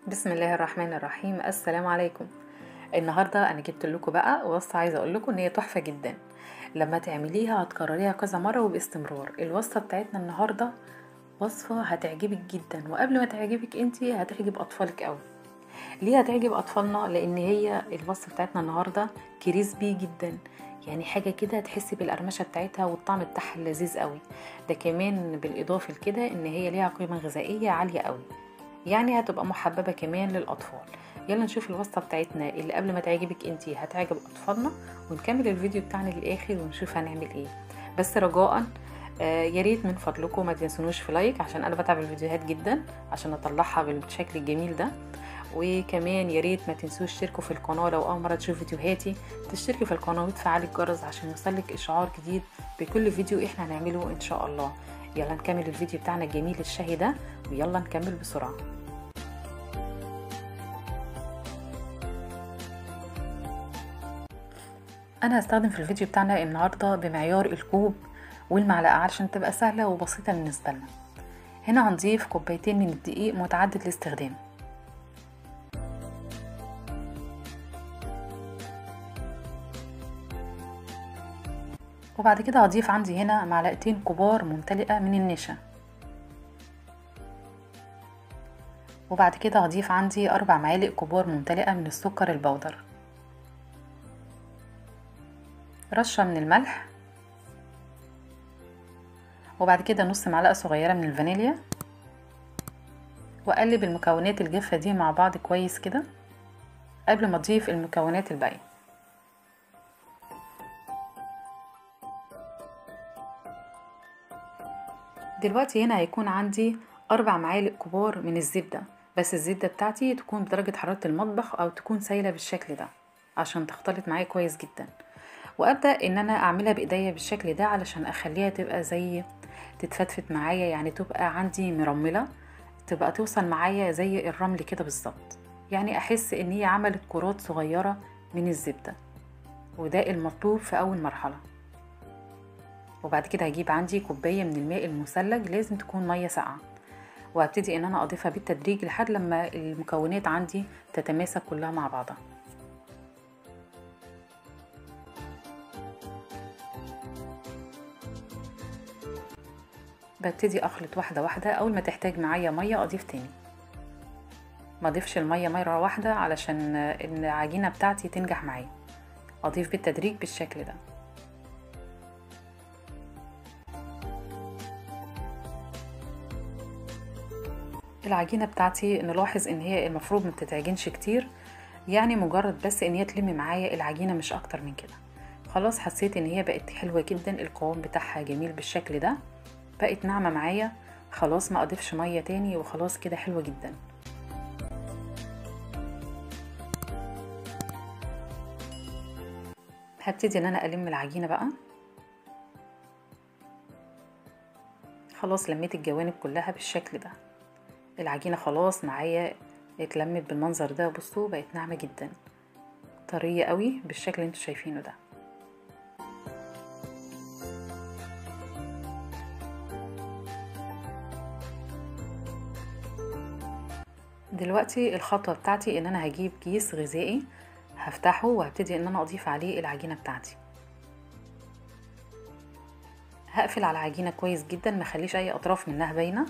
بسم الله الرحمن الرحيم السلام عليكم النهارده انا جبت لكم بقى وصفه عايزه اقول لكم ان هي تحفه جدا لما تعمليها هتكرريها كذا مره وباستمرار الوصفه بتاعتنا النهارده وصفه هتعجبك جدا وقبل ما تعجبك انتي هتعجب اطفالك قوي ليه هتعجب اطفالنا لان هي الوصفه بتاعتنا النهارده كريسبي جدا يعني حاجة كده تحسي بالقرمشة بتاعتها والطعم بتاعها لذيذ قوي ده كمان بالإضافة لكده إن هي ليها قيمة غذائية عالية قوي يعني هتبقى محببة كمان للأطفال يلا نشوف الوصفة بتاعتنا اللي قبل ما تعجبك انتي هتعجب أطفالنا ونكمل الفيديو بتاعنا للآخر ونشوف هنعمل ايه بس رجاء آه يا ريت من فضلكم ما تنسونوش في لايك عشان انا بتعب الفيديوهات جدا عشان اطلعها بالشكل الجميل ده وكمان يا ريت ما تنسوش تشتركوا في القناه لو اول مره تشوفوا فيديوهاتي تشتركي في القناه وتفعلي الجرس عشان يوصلك اشعار جديد بكل فيديو احنا هنعمله ان شاء الله يلا نكمل الفيديو بتاعنا الجميل الشهي ده ويلا نكمل بسرعه انا هستخدم في الفيديو بتاعنا النهارده بمعيار الكوب والمعلقه علشان تبقى سهله وبسيطه بالنسبه لنا هنا هنضيف كوبايتين من الدقيق متعدد الاستخدام وبعد كده هضيف عندي هنا معلقتين كبار ممتلئة من النشا وبعد كده هضيف عندي أربع معالق كبار ممتلئة من السكر البودر رشة من الملح وبعد كده نص معلقة صغيرة من الفانيليا وأقلب المكونات الجافة دي مع بعض كويس كده قبل ما أضيف المكونات الباقية دلوقتي هنا هيكون عندي أربع معالق كبار من الزبدة بس الزبدة بتاعتي تكون بدرجة حرارة المطبخ أو تكون سايلة بالشكل ده عشان تختلط معايا كويس جدا وأبدأ إن أنا أعملها بإيديا بالشكل ده علشان أخليها تبقى زي تتفتفت معايا يعني تبقى عندي مرملة تبقى توصل معايا زي الرمل كده بالظبط يعني أحس إن هي عملت كرات صغيرة من الزبدة وده المطلوب في أول مرحلة وبعد كده هجيب عندي كوباية من الماء المثلج لازم تكون مية ساقعة وهبتدي ان انا اضيفها بالتدريج لحد لما المكونات عندي تتماسك كلها مع بعضها ببتدي اخلط واحدة واحدة اول ما تحتاج معايا مية اضيف تاني ما اضيفش المية مرة واحدة علشان العجينة بتاعتي تنجح معايا اضيف بالتدريج بالشكل ده العجينه بتاعتي نلاحظ ان هي المفروض ما تتعجنش كتير يعني مجرد بس ان هي تلم معايا العجينه مش اكتر من كده خلاص حسيت ان هي بقت حلوه جدا القوام بتاعها جميل بالشكل ده بقت ناعمه معايا خلاص ما اضيفش ميه تاني وخلاص كده حلوه جدا هبتدي ان انا الم العجينه بقى خلاص لميت الجوانب كلها بالشكل ده العجينه خلاص معايا اتلمت بالمنظر ده بصوا بقت ناعمه جدا طريه قوي بالشكل اللي انتوا شايفينه ده دلوقتي الخطوه بتاعتي ان انا هجيب كيس غذائي هفتحه وهبتدي ان انا اضيف عليه العجينه بتاعتي هقفل على العجينه كويس جدا ما اخليش اي اطراف منها باينه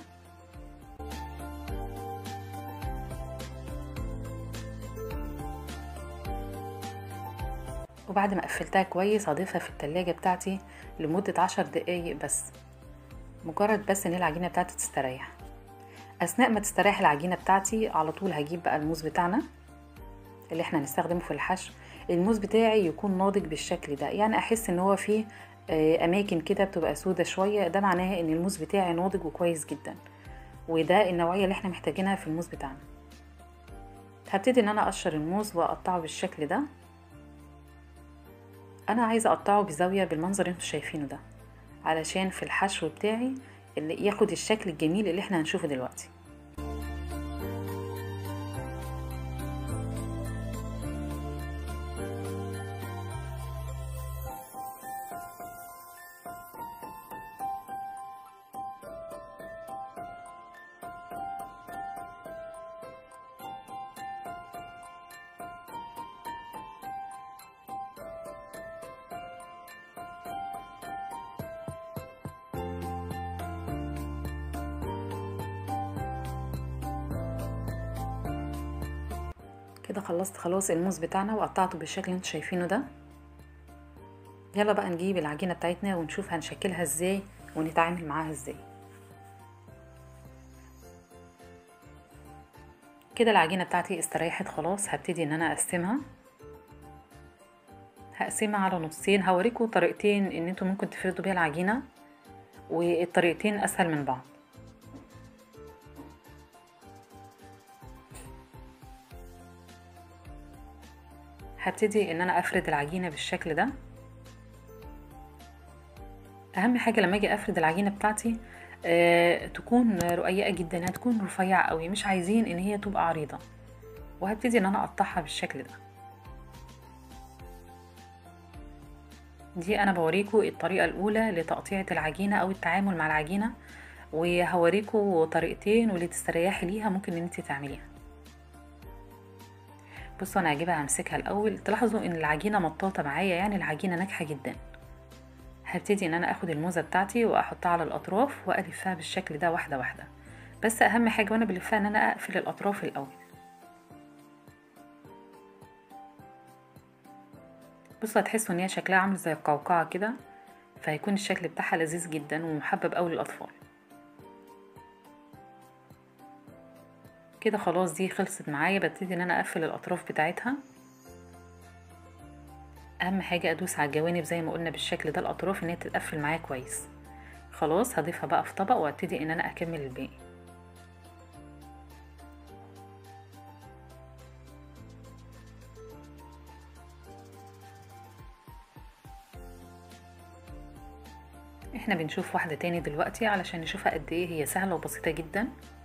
وبعد ما قفلتها كويس هضيفها في التلاجة بتاعتي لمدة عشر دقايق بس مجرد بس ان العجينة بتاعتي تستريح اثناء ما تستريح العجينة بتاعتي على طول هجيب بقى الموز بتاعنا اللي احنا هنستخدمه في الحشو الموز بتاعي يكون ناضج بالشكل ده يعني احس ان هو فيه اماكن كده بتبقى سودة شوية ده معناها ان الموز بتاعي ناضج وكويس جدا وده النوعية اللي احنا محتاجينها في الموز بتاعنا هبتدي ان انا اقشر الموز واقطعه بالشكل ده انا عايزه اقطعه بزاويه بالمنظر اللي انتوا شايفينه ده علشان في الحشو بتاعي اللي ياخد الشكل الجميل اللي احنا هنشوفه دلوقتي كده خلصت خلاص الموز بتاعنا وقطعته بالشكل اللي انتوا شايفينه ده يلا بقى نجيب العجينه بتاعتنا ونشوف هنشكلها ازاي ونتعامل معاها ازاي كده العجينه بتاعتي استريحت خلاص هبتدي ان انا اقسمها هقسمها على نصين هوريكم طريقتين ان انتوا ممكن تفردوا بيها العجينه والطريقتين اسهل من بعض هبتدي ان انا افرد العجينه بالشكل ده اهم حاجه لما اجي افرد العجينه بتاعتي آه تكون رقيقه جدا هتكون رفيعه قوي مش عايزين ان هي تبقى عريضه وهبتدي ان انا اقطعها بالشكل ده دي انا بوريكم الطريقه الاولى لتقطيعه العجينه او التعامل مع العجينه وهوريكم طريقتين واللي تستريحي ليها ممكن ان انت تعمليها بصوا انا هجيبها همسكها الاول تلاحظوا ان العجينه مطاطه معايا يعني العجينه ناجحه جدا هبتدي ان انا اخد الموزه بتاعتي واحطها على الاطراف والفها بالشكل ده واحده واحده بس اهم حاجه وانا بلفها ان انا اقفل الاطراف الاول بصوا هتحسوا ان هي شكلها عامل زي القوقعه كده فهيكون الشكل بتاعها لذيذ جدا ومحبب قوي للاطفال كده خلاص دي خلصت معايا ببتدي ان انا اقفل الاطراف بتاعتها اهم حاجه ادوس على الجوانب زي ما قلنا بالشكل ده الاطراف ان هي تتقفل معايا كويس خلاص هضيفها بقى في طبق وابتدي ان انا اكمل الباقي احنا بنشوف واحده تاني دلوقتي علشان نشوفها قد ايه هي سهله وبسيطه جدا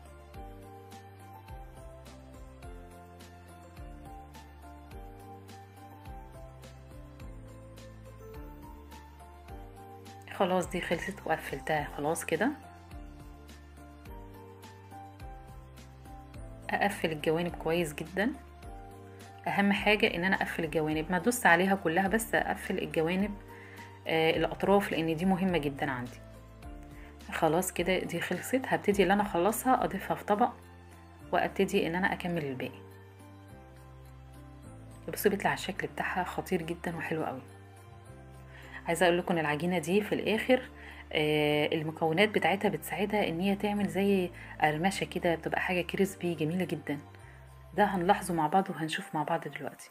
خلاص دي خلصت وقفلتها خلاص كده اقفل الجوانب كويس جدا اهم حاجة ان انا اقفل الجوانب ما ادوس عليها كلها بس اقفل الجوانب آه الاطراف لان دي مهمة جدا عندي خلاص كده دي خلصت هبتدي ان انا اخلصها اضيفها في طبق وابتدي ان انا اكمل الباقي بصوا بيطلع الشكل بتاعها خطير جدا وحلو قوي عايزه اقول لكم ان العجينه دي في الاخر آه المكونات بتاعتها بتساعدها ان هي تعمل زي قرمشه كده بتبقى حاجه كريسبي جميله جدا ده هنلاحظه مع بعض وهنشوف مع بعض دلوقتي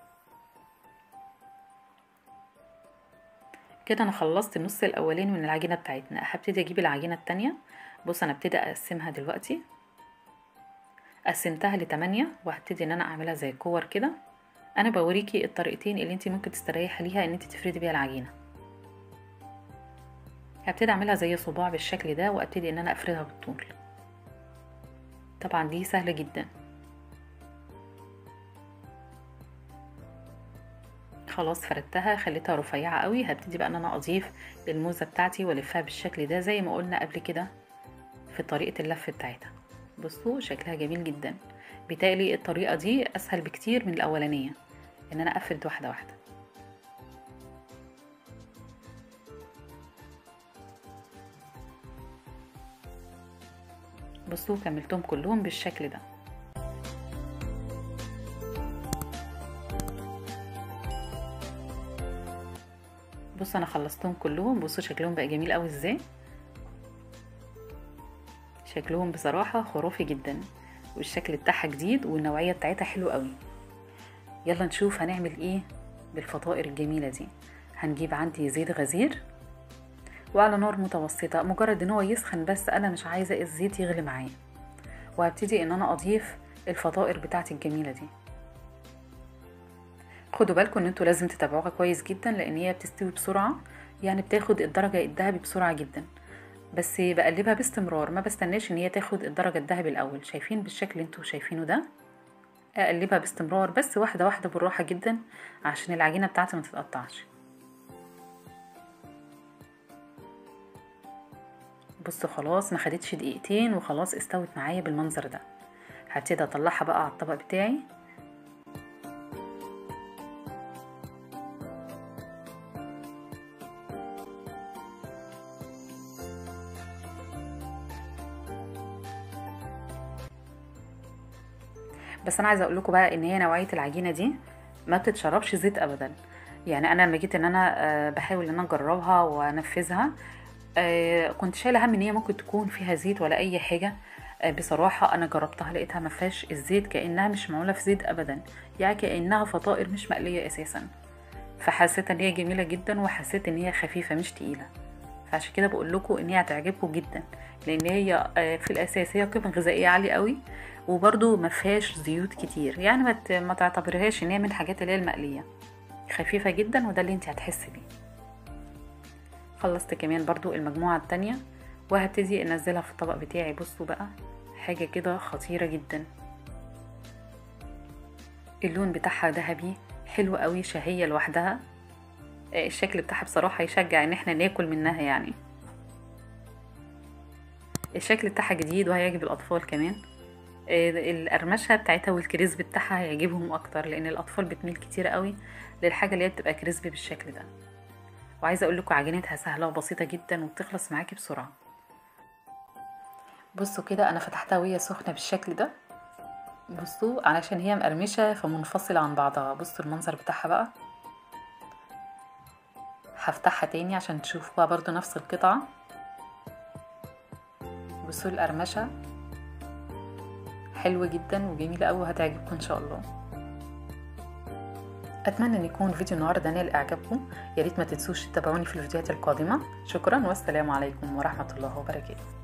كده انا خلصت النص الاولاني من العجينه بتاعتنا هبتدي اجيب العجينه التانية بص انا ابتدي اقسمها دلوقتي قسمتها لتمانية وهبتدي ان انا اعملها زي كور كده انا بوريكي الطريقتين اللي انت ممكن تستريحي ليها ان انت تفردي بيها العجينه هبتدي اعملها زي صباع بالشكل ده وابتدي ان انا افردها بالطول طبعا دي سهله جدا خلاص فردتها خليتها رفيعه قوي هبتدي بقى ان انا اضيف الموزه بتاعتي والفها بالشكل ده زي ما قلنا قبل كده في طريقه اللف بتاعتها بصوا شكلها جميل جدا بالتالي الطريقه دي اسهل بكتير من الاولانيه ان انا افرد واحده واحده بصوا كملتهم كلهم بالشكل ده بصوا انا خلصتهم كلهم بصوا شكلهم بقى جميل قوي ازاي شكلهم بصراحه خرافي جدا والشكل بتاعها جديد والنوعيه بتاعتها حلوه قوي يلا نشوف هنعمل ايه بالفطائر الجميله دي هنجيب عندي زيت غزير وعلى نار متوسطه مجرد ان هو يسخن بس انا مش عايزه الزيت يغلي معايا وهبتدي ان انا اضيف الفطائر بتاعتي الجميله دي خدوا بالكم ان انتوا لازم تتابعوها كويس جدا لان هي بتستوي بسرعه يعني بتاخد الدرجه الذهبي بسرعه جدا بس بقلبها باستمرار ما بستناش ان هي تاخد الدرجه الذهبي الاول شايفين بالشكل اللي انتوا شايفينه ده اقلبها باستمرار بس واحده واحده بالراحه جدا عشان العجينه بتاعتي ما تتقطعش بصوا خلاص ما خدتش دقيقتين وخلاص استوت معايا بالمنظر ده هبتدي اطلعها بقى على الطبق بتاعي بس انا عايزه اقول لكم بقى ان هي نوعيه العجينه دي ما بتتشربش زيت ابدا يعني انا لما جيت ان انا آه، بحاول ان انا اجربها وانفذها آه، كنت شايله هم ان هي ممكن تكون فيها زيت ولا اي حاجه آه، بصراحه انا جربتها لقيتها ما فيهاش الزيت كانها مش معموله في زيت ابدا يعني كانها فطائر مش مقليه اساسا فحسيت ان هي جميله جدا وحسيت ان هي خفيفه مش تقيله فعشان كده بقول لكم ان هي هتعجبكم جدا لان هي آه، في الاساس هي قيمه غذائيه عاليه قوي وبرده ما فيهاش زيوت كتير يعني ما ت- ما تعتبرهاش ان هي من الحاجات اللي هي المقليه خفيفه جدا وده اللي انت هتحسي بيه خلصت كمان برضو المجموعه التانية وهبتدي انزلها في الطبق بتاعي بصوا بقى حاجه كده خطيره جدا اللون بتاعها ذهبي حلو قوي شهيه لوحدها آه، الشكل بتاعها بصراحه يشجع ان احنا ناكل منها يعني الشكل بتاعها جديد وهيعجب الاطفال كمان آه، القرمشه بتاعتها والكريسبي بتاعها هيعجبهم اكتر لان الاطفال بتميل كتير قوي للحاجه اللي هي بتبقى كريسبي بالشكل ده وعايزه اقول لكم عجينتها سهله وبسيطه جدا وبتخلص معاكي بسرعه بصوا كده انا فتحتها وهي سخنه بالشكل ده بصوا علشان هي مقرمشه فمنفصله عن بعضها بصوا المنظر بتاعها بقى هفتحها تاني عشان تشوفوا بقى برضو نفس القطعه بصوا القرمشه حلوة جدا وجميلة أوي وهتعجبكم إن شاء الله أتمنى أن يكون فيديو النهاردة نال إعجابكم يا ريت ما تنسوش تتابعوني في الفيديوهات القادمة شكرا والسلام عليكم ورحمة الله وبركاته